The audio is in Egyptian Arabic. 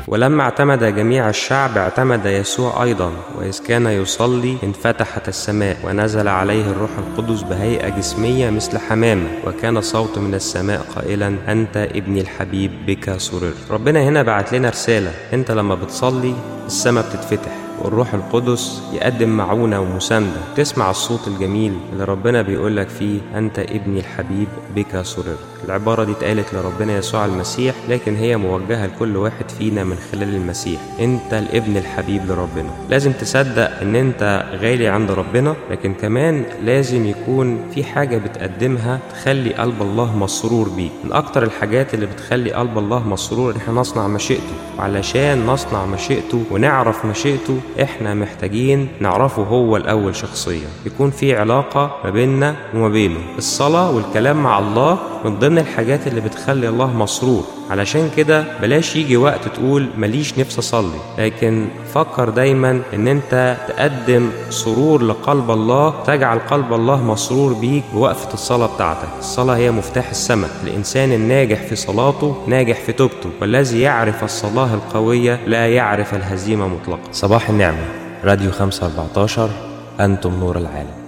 ولما اعتمد جميع الشعب اعتمد يسوع أيضا وإذ كان يصلي انفتحت السماء ونزل عليه الروح القدس بهيئة جسمية مثل حمامة وكان صوت من السماء قائلا أنت ابني الحبيب بك سررت ربنا هنا بعت لنا رسالة أنت لما بتصلي السماء بتتفتح والروح القدس يقدم معونة ومساندة تسمع الصوت الجميل اللي ربنا بيقولك فيه أنت ابني الحبيب بك سررت العبارة دي اتقالت لربنا يسوع المسيح لكن هي موجهة لكل واحد فينا من خلال المسيح انت الابن الحبيب لربنا لازم تصدق ان انت غالي عند ربنا لكن كمان لازم يكون في حاجة بتقدمها تخلي قلب الله مسرور بيك من اكتر الحاجات اللي بتخلي قلب الله مسرور ان احنا نصنع مشيئته وعلشان نصنع مشيئته ونعرف مشيئته احنا محتاجين نعرفه هو الاول شخصيا يكون في علاقة ما بيننا وما بينه الصلاة والكلام مع الله من ضمن الحاجات اللي بتخلي الله مسرور علشان كده بلاش يجي وقت تقول ماليش نفس اصلي لكن فكر دايما ان انت تقدم سرور لقلب الله تجعل قلب الله مسرور بيك بوقفة الصلاة بتاعتك الصلاة هي مفتاح السماء الانسان الناجح في صلاته ناجح في توبته والذي يعرف الصلاة القوية لا يعرف الهزيمة مطلقا صباح النعمة راديو 514 أنتم نور العالم